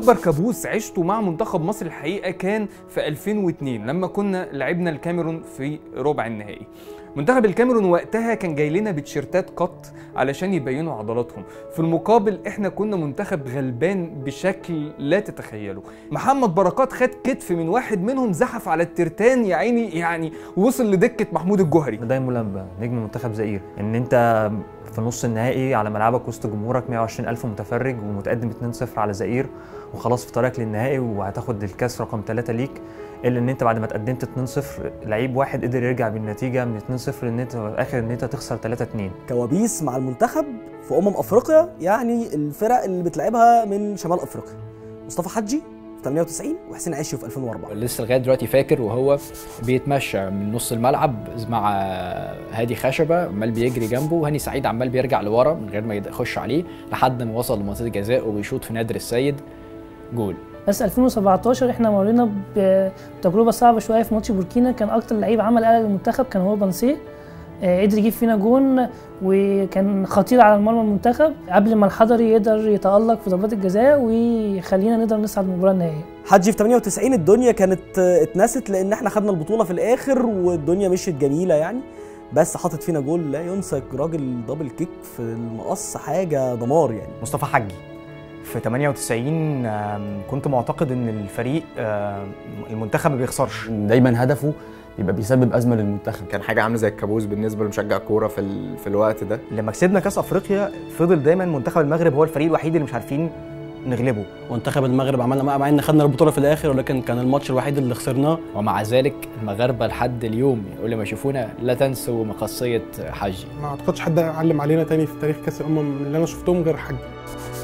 اكبر كابوس عشته مع منتخب مصر الحقيقه كان في 2002 لما كنا لعبنا الكاميرون في ربع النهائي منتخب الكاميرون وقتها كان جاي لنا بتيشيرتات قط علشان يبينوا عضلاتهم في المقابل احنا كنا منتخب غلبان بشكل لا تتخيله محمد بركات خد كتف من واحد منهم زحف على الترتان يا عيني يعني وصل لدكه محمود الجوهري دايما ملمبه نجم منتخب زئير ان انت في نص النهائي على ملعبك وسط جمهورك 120 ألف متفرج ومتقدم 2-0 على زئير وخلاص في طريقك للنهائي وهتاخد الكاس رقم 3 ليك الا ان انت بعد ما تقدمت 2-0 لعيب واحد قدر يرجع بالنتيجه من 2-0 ان انت في الاخر ان انت تخسر 3-2 كوابيس مع المنتخب في امم افريقيا يعني الفرق اللي بتلعبها من شمال افريقيا مصطفى حجي في 98 وحسين عشي في 2004 لسه لغايه دلوقتي فاكر وهو بيتمشى من نص الملعب مع هادي خشبه عمال بيجري جنبه وهاني سعيد عمال بيرجع لورا من غير ما يخش عليه لحد ما وصل لمنطقه الجزاء وبيشوط في نادر السيد جول بس 2017 احنا مرينا بتجربه صعبه شويه في ماتش بوركينا كان اكتر لعيب عمل قلق للمنتخب كان هو بنسيه آه، قدر يجيب فينا جون وكان خطير على المرمى المنتخب قبل ما الحضري يقدر يتالق في ضربات الجزاء ويخلينا نقدر نصعد المباراه النهائيه حجي في 98 الدنيا كانت آه، اتنست لان احنا خدنا البطوله في الاخر والدنيا مشيت جميله يعني بس حاطط فينا جول لا ينسى راجل دبل كيك في المقص حاجه دمار يعني مصطفى حجي في 98 آم، كنت معتقد ان الفريق آم، المنتخب ما بيخسرش دايما هدفه يبقى بيسبب ازمه للمنتخب كان حاجه عامله زي الكابوس بالنسبه لمشجع الكوره في ال... في الوقت ده لما كسبنا كاس افريقيا فضل دايما منتخب المغرب هو الفريق الوحيد اللي مش عارفين نغلبه منتخب المغرب عملنا مع ان خدنا البطوله في الاخر ولكن كان الماتش الوحيد اللي خسرناه ومع ذلك المغاربه لحد اليوم كل ما يشوفونا لا تنسوا مقصيه حجي ما اعتقدش حد علم علينا تاني في تاريخ كاس الامم اللي انا شفتهم غير حاج